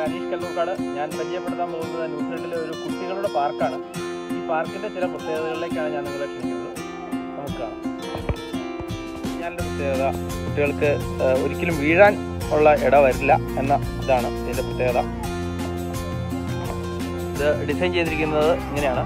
അനീഷ് കല്ലൂർക്കാട് ഞാൻ പരിചയപ്പെടുത്താൻ പോകുന്നത് ന്യൂസിലൻഡിലെ ഒരു കുട്ടികളുടെ പാർക്കാണ് ഈ പാർക്കിന്റെ ചില പ്രത്യേകതകളിലേക്കാണ് ഞാൻ നിങ്ങളെ ക്ഷണിക്കുന്നത് നമുക്ക് കാണാം ഞാൻ്റെ പ്രത്യേകത കുട്ടികൾക്ക് ആ, ഒരിക്കലും വീഴാൻ ഉള്ള ഇട വരില്ല എന്ന ഇതാണ് ഇതിൻ്റെ പ്രത്യേകത ഇത് ഡിസൈൻ ചെയ്തിരിക്കുന്നത് ഇങ്ങനെയാണ്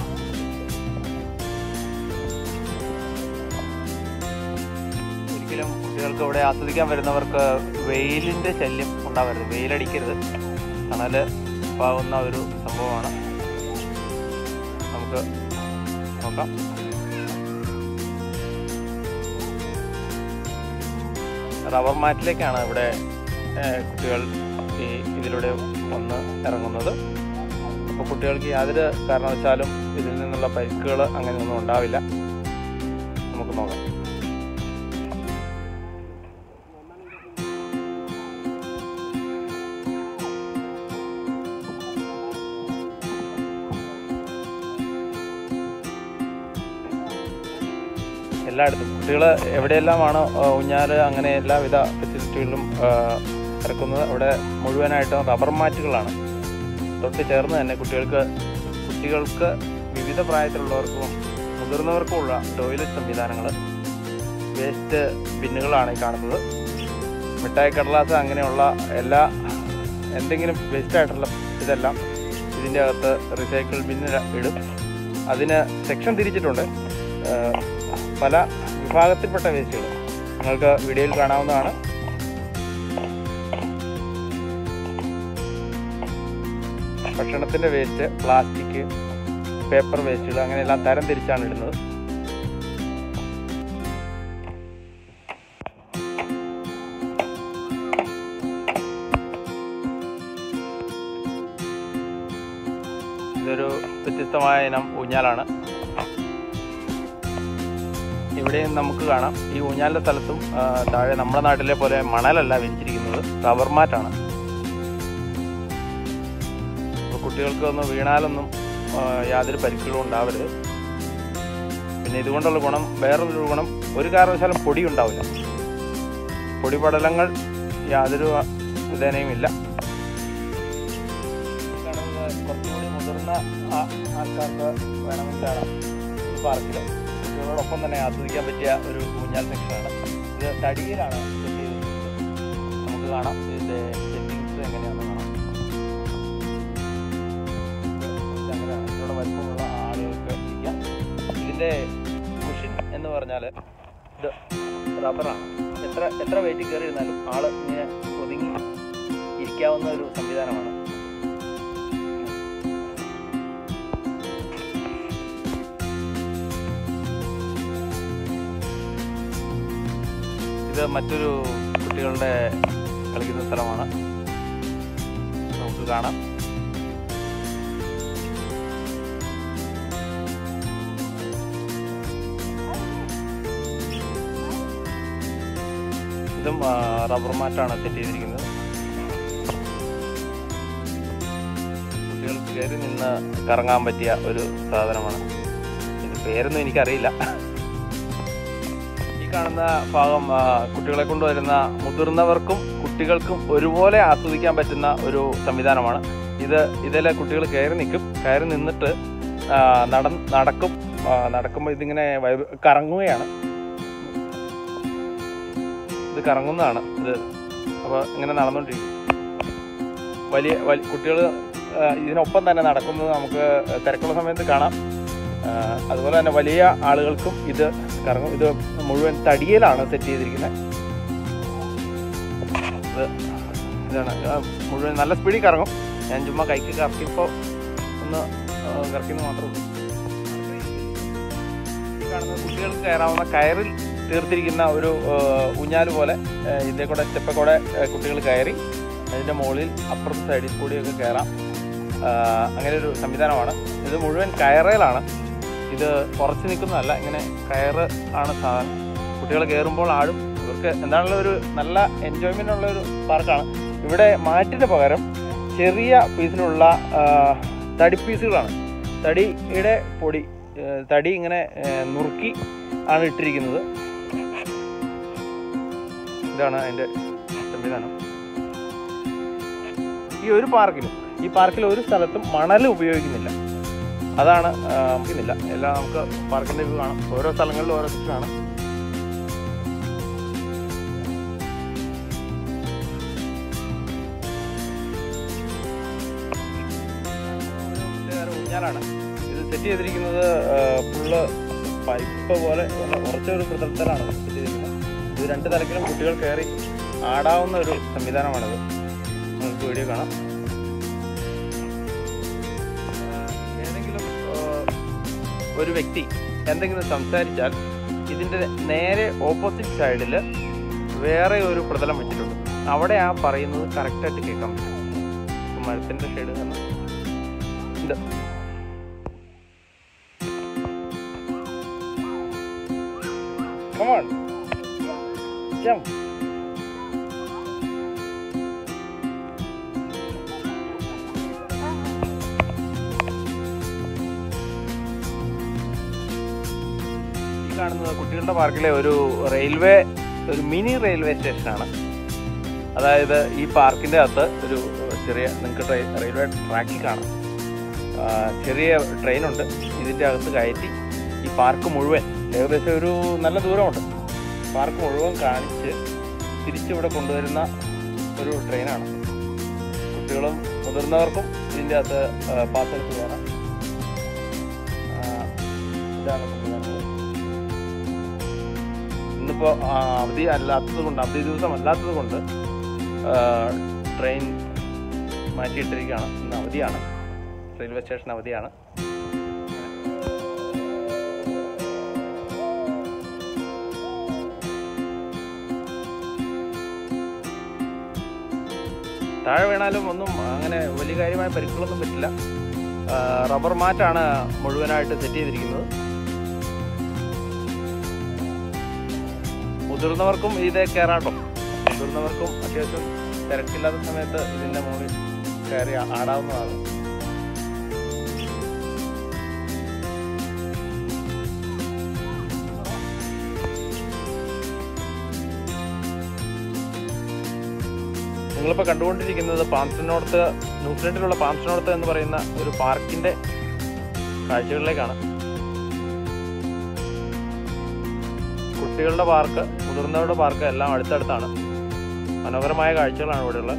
ഒരിക്കലും കുട്ടികൾക്ക് ഇവിടെ ആസ്വദിക്കാൻ വരുന്നവർക്ക് വെയിലിൻ്റെ ശല്യം ഉണ്ടാവരുത് വെയിലടിക്കരുത് തണൽ പാകുന്ന ഒരു സംഭവമാണ് നമുക്ക് നോക്കാം റബ്ബർ മാറ്റിലേക്കാണ് ഇവിടെ ഏഹ്, കുട്ടികൾ ഈ ഇതിലൂടെ വന്ന് ഇറങ്ങുന്നത് അപ്പോൾ കുട്ടികൾക്ക് യാതൊരു കാരണവശാലും ഇതിൽ നിന്നുള്ള പരിക്കുകൾ അങ്ങനെയൊന്നും ഉണ്ടാവില്ല നമുക്ക് നോക്കാം എല്ലായിടത്തും കുട്ടികൾ എവിടെയെല്ലാമാണ് ഊഞ്ഞാൽ അങ്ങനെ എല്ലാവിധ ഫെസിലിറ്റികളിലും ആ, ഇറക്കുന്നത് അവിടെ മുഴുവനായിട്ടും റബ്ബർ മാറ്റുകളാണ് തൊട്ട് ചേർന്ന് തന്നെ കുട്ടികൾക്ക് കുട്ടികൾക്ക് വിവിധ പ്രായത്തിലുള്ളവർക്കും മുതിർന്നവർക്കുമുള്ള ടോയ്ലറ്റ് സംവിധാനങ്ങൾ വേസ്റ്റ് ബിന്നുകളാണ് ഈ കാണുന്നത് മിഠായി കടലാസ് അങ്ങനെയുള്ള എല്ലാ എന്തെങ്കിലും വേസ്റ്റ് ആയിട്ടുള്ള ഇതെല്ലാം ഇതിൻ്റെ അകത്ത് റീസൈക്കിൾ ബിന്നിൽ ഇടും അതിന് സെക്ഷൻ തിരിച്ചിട്ടുണ്ട് ആ, പല വിഭാഗത്തിൽപ്പെട്ട വേസ്റ്റുകൾ നിങ്ങൾക്ക് വീഡിയോയിൽ കാണാവുന്നതാണ് ഭക്ഷണത്തിൻ്റെ വേസ്റ്റ് പ്ലാസ്റ്റിക് പേപ്പർ വേസ്റ്റുകൾ അങ്ങനെയെല്ലാം തരം തിരിച്ചാണ് ഇടുന്നത് ഇതൊരു വ്യത്യസ്തമായ ഇനം ഊഞ്ഞാലാണ് ഇവിടെയും നമുക്ക് കാണാം ഈ ഊഞ്ഞാലിൻ്റെ സ്ഥലത്തും ആ, താഴെ നമ്മുടെ നാട്ടിലെ പോലെ മണലല്ല വിരിച്ചിരിക്കുന്നത് റബ്ബർ മാറ്റാണ് അപ്പോൾ കുട്ടികൾക്ക് ഒന്ന് വീണാലൊന്നും ആ, യാതൊരു പരിക്കുകളും ഉണ്ടാവരുത് പിന്നെ ഇതുകൊണ്ടുള്ള ഗുണം വേറൊരു ഗുണം ഒരു കാരണവശാലും പൊടി ഉണ്ടാവില്ല പൊടി പടലങ്ങൾ യാതൊരു വിധേനയും ഇല്ല കാണുന്നത് കുറച്ചുകൂടി മുതിർന്ന ആ- ആൾക്കാർക്ക് വേണമെങ്കിലാണ് ഈ പാർക്കിൽ കുട്ടികളോടൊപ്പം തന്നെ ആസ്വദിക്കാൻ പറ്റിയ ഒരു ഊഞ്ഞാൽ സെക്ഷനാണ് ഇത് തടിയിലാണ് സെറ്റ് ചെയ്തിരിക്കുന്നത് നമുക്ക് കാണാം ഇതിൻ്റെ സെറ്റിങ്സ് എങ്ങനെയാണെന്ന് കാണാം ഇത് അങ്ങനെയാണ് ഇതിലൂടെ വലിപ്പമുള്ള ആളുകൾക്ക് ഇരിക്കാം ഇതിൻ്റെ കുഷിൻ എന്ന് പറഞ്ഞാൽ ഇത് റബ്ബറാണ് എത്ര എത്ര വെയിറ്റ് കയറി ഇരുന്നാലും ആൾ ഇങ്ങനെ ഒതുങ്ങി ഇരിക്കാവുന്ന ഒരു സംവിധാനമാണ് ഇത് മറ്റൊരു കുട്ടികളുടെ കളിക്കുന്ന സ്ഥലമാണ് നമുക്ക് കാണാം ഇതും ആ, റബ്ബർ മാറ്റാണ് സെറ്റ് ചെയ്തിരിക്കുന്നത് കുട്ടികൾക്ക് കയറി നിന്ന് കറങ്ങാൻ പറ്റിയ ഒരു സാധനമാണ് ഇത് പേരൊന്നും എനിക്കറിയില്ല ഈ കാണുന്ന ഭാഗം ആ, കുട്ടികളെ കൊണ്ടുവരുന്ന മുതിർന്നവർക്കും കുട്ടികൾക്കും ഒരുപോലെ ആസ്വദിക്കാൻ പറ്റുന്ന ഒരു സംവിധാനമാണ് ഇത് ഇതിൽ കുട്ടികൾ കയറി നിൽക്കും കയറി നിന്നിട്ട് ആ, നട നടക്കും ആ, നടക്കുമ്പോൾ ഇതിങ്ങനെ വൈബ് കറങ്ങുകയാണ് ഇത് കറങ്ങുന്നതാണ് ഇത് അപ്പോൾ ഇങ്ങനെ നടന്നുകൊണ്ടിരിക്കും വലിയ വലിയ കുട്ടികൾ ഇതിനൊപ്പം തന്നെ നടക്കുന്നത് നമുക്ക് തിരക്കുള്ള സമയത്ത് കാണാം ആ, അതുപോലെ തന്നെ വലിയ ആളുകൾക്കും ഇത് കറങ്ങും ഇത് മുഴുവൻ തടിയിലാണ് സെറ്റ് ചെയ്തിരിക്കുന്നത് ഇത് ഇതാണ് ആ, മുഴുവൻ നല്ല സ്പീഡിൽ കറങ്ങും ഞാൻ ചുമ്മാ കൈക്ക് കറക്കിയപ്പോൾ ഒന്ന് ആ, കറക്കിയെന്ന് മാത്രമേ ഉള്ളൂ ഈ കാണുന്നത് കുട്ടികൾക്ക് കയറാവുന്ന കയറിൽ തീർത്തിരിക്കുന്ന ഒരു ഊഞ്ഞാല് പോലെ ആ, ഇതിലെ കൂടെ സ്റ്റെപ്പ് കൂടെ കുട്ടികൾ കയറി അതിൻ്റെ മുകളിൽ അപ്പുറത്തെ സൈഡിൽ കൂടിയൊക്കെ കയറാം ആ, അങ്ങനെ ഒരു സംവിധാനമാണ് ഇത് മുഴുവൻ കയറയിലാണ് ഇത് ഉറച്ചു നിൽക്കുന്നതല്ല ഇങ്ങനെ കയറ് ആണ് സാധനം കുട്ടികൾ കയറുമ്പോൾ ആടും ഇവർക്ക് എന്താണല്ലോ ഒരു നല്ല എൻജോയ്മെൻ്റ് ഉള്ള ഒരു പാർക്കാണ് ഇവിടെ മാറ്റിന് പകരം ചെറിയ പീസിലുള്ള ആ, തടി പീസുകളാണ് തടിയുടെ പൊടി ഏ, തടി ഇങ്ങനെ ഏ, നുറുക്കി ആണ് ഇട്ടിരിക്കുന്നത് ഇതാണ് അതിൻ്റെ സംവിധാനം ഈ ഒരു പാർക്കിലും ഈ പാർക്കിൽ ഒരു സ്ഥലത്തും മണൽ ഉപയോഗിക്കുന്നില്ല അതാണ് ആ, നമുക്കിന്നില്ല എല്ലാം നമുക്ക് പാർക്കിൻ്റെ വ്യൂ കാണാം ഓരോ സ്ഥലങ്ങളിലും ഓരോ സെക്ഷനാണ് ഊഞ്ഞാലാണ് ഇത് സെറ്റ് ചെയ്തിരിക്കുന്നത് ഫുള്ള് പൈപ്പ് പോലെ ഉള്ള ഉറച്ചൊരു പ്രതലത്തിലാണ് സെറ്റ് ചെയ്തിരിക്കുന്നത് ഇത് രണ്ട് തലക്കിലും കുട്ടികൾ കയറി ആടാവുന്ന ഒരു സംവിധാനമാണിത് നിങ്ങൾക്ക് വീഡിയോ കാണാം ആഹ് ഏതെങ്കിലും ആഹ് ഒരു വ്യക്തി എന്തെങ്കിലും സംസാരിച്ചാൽ ഇതിൻ്റെ നേരെ ഓപ്പോസിറ്റ് സൈഡിൽ വേറെ ഒരു പ്രതലം വെച്ചിട്ടുണ്ട് അവിടെ ആ പറയുന്നത് കറക്റ്റായിട്ട് കേൾക്കാൻ പറ്റും ഇപ്പം മരത്തിൻ്റെ ഷെയ്ഡ് കാരണം ഇത് Come on. Jump. ഈ കാണുന്നത് കുട്ടികളുടെ പാർക്കിലെ ഒരു റെയിൽവേ ഒരു മിനി റെയിൽവേ സ്റ്റേഷനാണ് അതായത് ഈ പാർക്കിൻ്റെ അകത്ത് ഒരു ചെറിയ നിങ്ങൾക്ക് റെയിൽവേ ട്രാക്കിൽ കാണാം ആ, ചെറിയ ട്രെയിനുണ്ട് ഇതിൻ്റെ അകത്ത് കയറ്റി ഈ പാർക്ക് മുഴുവൻ ഏകദേശം ഒരു നല്ല ദൂരമുണ്ട് പാർക്ക് മുഴുവൻ കാണിച്ച് തിരിച്ചിവിടെ കൊണ്ടുവരുന്ന ഒരു ട്രെയിനാണ് കുട്ടികളും മുതിർന്നവർക്കും ഇതിൻ്റെ അകത്ത് പാസ് എടുത്ത് കയറാം ആ, ഇതാണ് സംവിധാനങ്ങൾ ഇന്നിപ്പോൾ അവധി അല്ലാത്തത് കൊണ്ട് അവധി ദിവസം അല്ലാത്തത് കൊണ്ട് ആ, ട്രെയിൻ മാറ്റിയിട്ടിരിക്കുകയാണ് ഇന്ന് അവധിയാണ് റെയിൽവേ സ്റ്റേഷൻ അവധിയാണ് താഴെ വീണാലും ഒന്നും അങ്ങനെ വലിയ കാര്യമായ പരിക്കുകളൊന്നും പറ്റില്ല ആ, റബ്ബർ മാറ്റാണ് മുഴുവനായിട്ട് സെറ്റ് ചെയ്തിരിക്കുന്നത് മുതിർന്നവർക്കും ഇതേ കയറാട്ടോ മുതിർന്നവർക്കും അത്യാവശ്യം തിരക്കില്ലാത്ത സമയത്ത് ഇതിൻ്റെ മുകളിൽ കയറി ആടാവുന്നതാണ് നിങ്ങളിപ്പോൾ കണ്ടുകൊണ്ടിരിക്കുന്നത് പാംസ്റ്റനോർത്ത് ന്യൂസിലൻഡിലുള്ള പാംസ്റ്റനോർത്ത് എന്ന് പറയുന്ന ഒരു പാർക്കിന്റെ കാഴ്ചകളിലേക്കാണ് കുട്ടികളുടെ പാർക്ക് മുതിർന്നവരുടെ പാർക്ക് എല്ലാം അടുത്തടുത്താണ് മനോഹരമായ കാഴ്ചകളാണ് ഇവിടെയുള്ളത്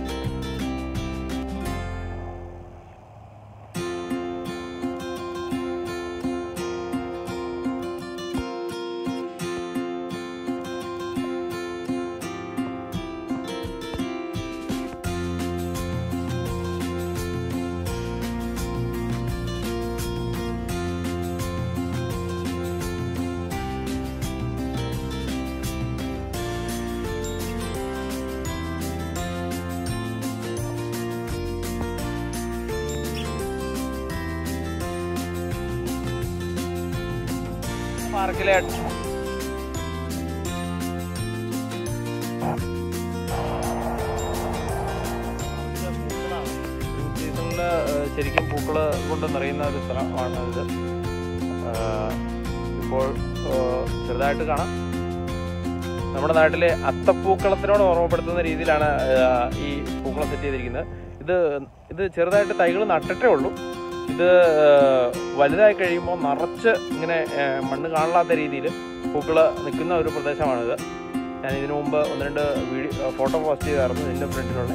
പാർക്കിലെ സീസണിൽ ശരിക്കും പൂക്കൾ കൊണ്ട് നിറയുന്ന ഒരു സ്ഥലമാണ് ഇത് ആഹ് ഇപ്പോൾ ആഹ് ചെറുതായിട്ട് കാണാം നമ്മുടെ നാട്ടിലെ അത്തപ്പൂക്കളത്തിനോട് ഓർമ്മപ്പെടുത്തുന്ന രീതിയിലാണ് ആഹ് ഈ പൂക്കളം സെറ്റ് ചെയ്തിരിക്കുന്നത് ഇത് ഇത് ചെറുതായിട്ട് തൈകൾ നട്ടിട്ടേ ഉള്ളൂ ഇത് ആഹ് വലുതായി കഴിയുമ്പോൾ നിറച്ച് ഇങ്ങനെ ആഹ് മണ്ണ് കാണാത്ത രീതിയിൽ പൂക്കൾ നിൽക്കുന്ന ഒരു പ്രദേശമാണിത് ഞാൻ ഇതിനു മുമ്പ് ഒന്ന് രണ്ട് വീഡിയോ ഫോട്ടോ പോസ്റ്റ് ചെയ്തായിരുന്നു ഇതിൻ്റെ ഫ്രണ്ടിലുള്ള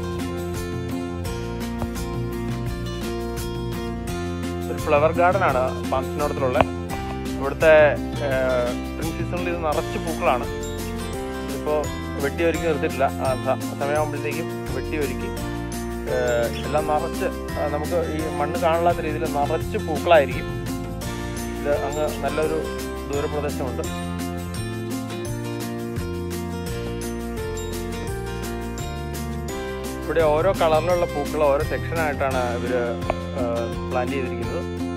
ഒരു ഫ്ലവർ ഗാർഡൻ ആണ് പാംസിനോടത്തിലുള്ള ഇവിടുത്തെ സ്പ്രിംഗ് സീസണിൽ ഇത് നിറച്ച് പൂക്കളാണ് ഇതിപ്പോൾ വെട്ടി ഒരുക്കി നിർത്തിയിട്ടില്ല ആ സ- സമയമാകുമ്പോഴത്തേക്കും വെട്ടി ഒരുക്കി ഏഹ്, എല്ലാം നിറച്ച് ആ, നമുക്ക് ഈ മണ്ണ് കാണാത്ത രീതിയിൽ നിറച്ച് പൂക്കളായിരിക്കും ഇത് അങ്ങ് നല്ലൊരു ദൂരപ്രദേശമുണ്ട് ഇവിടെ ഓരോ കളറിലുള്ള പൂക്കൾ ഓരോ സെക്ഷനായിട്ടാണ് ഇവർ പ്ലാൻ ചെയ്തിരിക്കുന്നത്